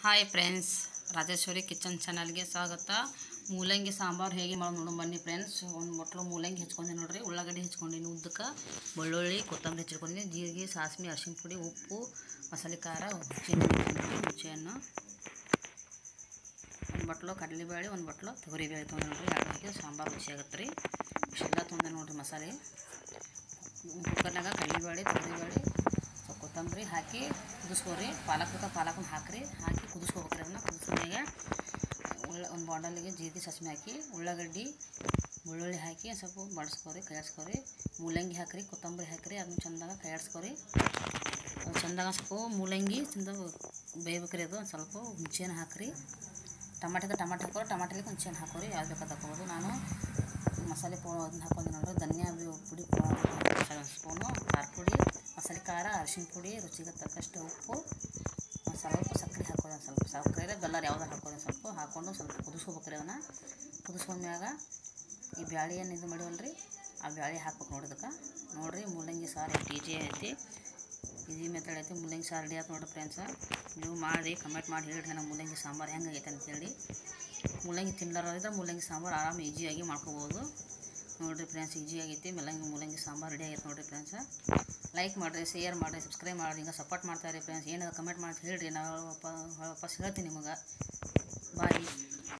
hi friends Rajeshwari kitchen ಚಾನಲ್ಗೆ ಸ್ವಾಗತ ಮೂಲಂಗಿ ಸಾಂಬಾರು ಹೇಗೆ ಮಾಡೋದು ನೋಡೋಣ ಬನ್ನಿ ಫ್ರೆಂಡ್ಸ್ ಒಂದು ಮೊಟ್ಲು ಮೂಲಂಗಿ ಹೆಚ್ಕೊಂಡೆ ನೋಡ್ರಿ ಉಳ್ಳಾಗಡ್ಡಿ ಹೆಚ್ಕೊಂಡಿನಿ ಉದ್ದಕ್ಕೆ ಬೆಳ್ಳುಳ್ಳಿ ಕೊತ್ತಂಬರಿ ಹೆಚ್ಚಿಟ್ಕೊಂಡಿನಿ ಜೀರಿಗೆ ಸಾಸಿವೆ ಅರಿಶಿನ ಪುಡಿ ಉಪ್ಪು ಮಸಾಲೆ ಖಾರ ರುಚಿಯನ್ನು ಒಂದು ಬಟ್ಲು ಕಡಲೆಬೇಳೆ ಒಂದು ಬಟ್ಲು ತೊಗರಿಬೇಳೆ ತೊಗೊಂಡು ನೋಡ್ರಿ ಎರಡು ಹಾಕಿ ಸಾಂಬಾರು ರುಚಿ ಆಗುತ್ತೆ ರೀ ಇಷ್ಟೆಲ್ಲ ತೊಗೊಂಡೆ ನೋಡ್ರಿ ಮಸಾಲೆ ಕುಕ್ಕರ್ನಾಗ ಕಡಲೆಬೇಳೆ ತೊಗರಿಬೇಳೆ ಸ್ವಲ್ಪ ಕೊತ್ತಂಬರಿ ಹಾಕಿ ಕುದಿಸ್ಕೋರಿ ಪಾಲಕ್ ಬೇಕಾ ಪಾಲಕನ್ನ ಹಾಕಿರಿ ಹಾಕಿ ಕುದಿಸ್ಕೋಬೇಕ್ರಿ ಅದನ್ನ ಕುದಿಸ್ಕೊಂಡಾಗ ಉಳ್ಳ ಒಂದು ಬಾಂಡಲಿಗೆ ಜೀರಿಗೆ ಸಾಸಿವೆ ಹಾಕಿ ಉಳ್ಳಾಗಡ್ಡಿ ಬೆಳ್ಳುಳ್ಳಿ ಹಾಕಿ ಒಂದ್ ಸ್ವಲ್ಪ ಬಡಿಸ್ಕೋರಿ ಕೈಯಾಡ್ಸ್ಕೊರಿ ಮೂಲಂಗಿ ಹಾಕಿರಿ ಕೊತ್ತಂಬರಿ ಹಾಕಿರಿ ಅದನ್ನ ಚಂದಾಗ ಕೈಯಾಡ್ಸ್ಕೊರಿ ಅದು ಚಂದಾಗ ಸ್ವಲ್ಪ ಮೂಲಂಗಿ ಚಂದ ಬೇಯ್ಬೇಕ್ರಿ ಅದು ಒಂದು ಸ್ವಲ್ಪ ಹುಂಚೆನ ಹಾಕಿರಿ ಟಮಾಟಿಗೆ ಟಮಾಟೊ ಹಾಕೋರಿ ಟಮಾಟಿಗೆ ಹುಂಚೆನ ಹಾಕೋರಿ ಯಾವ್ದು ಬೇಕಾದ ಹಾಕೋಬೋದು ನಾನು ಮಸಾಲೆ ಪೌ ಅದನ್ನ ಹಾಕೊಂಡು ನೋಡ್ರಿ ಧನಿಯಾ ಬಿ- ಪುಡಿ ಒಂದು ಸ್ಪೂನು ಖಾರ ಪುಡಿ ಮಸಾಲೆ ಖಾರ ಅರಿಶಿನ ಪುಡಿ ರುಚಿಗೆ ತಕ್ಕಷ್ಟು ಉಪ್ಪು ಒಂದ್ ಸ್ವಲ್ಪ ಸಕ್ಕರೆ ಹಾಕೋದು ಒಂದು ಸ್ವಲ್ಪ ಸಕ್ಕರೆ ಬೆಲ್ಲ ಯಾವ್ದಾರು ಹಾಕೋದು ಒಂದ್ ಸ್ವಲ್ಪ ಹಾಕ್ಕೊಂಡು ಸ್ವಲ್ಪ ಕುದಿಸ್ಕೋಬೇಕ್ರಿ ಅದನ್ನು ಕುದಿಸ್ಕೊಂಡ್ಮ್ಯಾಗ ಈ ಬ್ಯಾಳೆ ಏನು ಇದು ಮಾಡಿವಲ್ರಿ ಆ ಬ್ಯಾಳೆ ಹಾಕ್ಬೇಕು ನೋಡ್ರಿ ಅದಕ್ಕೆ ನೋಡಿರಿ ಮೂಲಂಗಿ ಸಾರು ಎಷ್ಟು ಈಜಿ ಐತಿ ಈಜಿ ಮೆಥಡ್ ಐತಿ ಮೂಲಂಗಿ ಸಾರು ರೆಡಿ ಆಯ್ತು ನೋಡ್ರಿ ಫ್ರೆಂಡ್ಸ ನೀವು ಮಾಡಿ ಕಮೆಂಟ್ ಮಾಡಿ ಹೇಳ್ರಿ ನನಗೆ ಮೂಲಂಗಿ ಸಾಂಬಾರು ಹೆಂಗಾಗೈತೆ ಅಂತೇಳಿ ಮೂಲಂಗಿ ತಿನ್ನಲಾರಿದ್ರೆ ಮೂಲಂಗಿ ಸಾಂಬಾರು ಆರಾಮ ಈಜಿಯಾಗಿ ಮಾಡ್ಕೋಬೋದು ನೋಡಿರಿ ಫ್ರೆಂಡ್ಸ್ ಈಜಿ ಆಗೈತಿ ಮೂಲಂಗಿ ಮೂಲಂಗಿ ಸಾಂಬಾರು ರೆಡಿ ಆಗೈತೆ ನೋಡಿರಿ ಫ್ರೆಂಡ್ಸ ಲೈಕ್ ಮಾಡಿರಿ ಶೇರ್ ಮಾಡಿರಿ ಸಬ್ಸ್ಕ್ರೈಬ್ ಮಾಡಿರಿ ಹಿಂಗೆ ಸಪೋರ್ಟ್ ಮಾಡ್ತಾಯಿರಿ ಫ್ರೆಂಡ್ಸ್ ಏನಾದ್ರು ಕಮೆಂಟ್ ಮಾಡಿ ಹೇಳ್ರಿ ನಾವು ವಾಪ- ವಾಪಸ್ ಹೇಳ್ತೀನಿ ನಿಮಗೆ ಬಾಯ್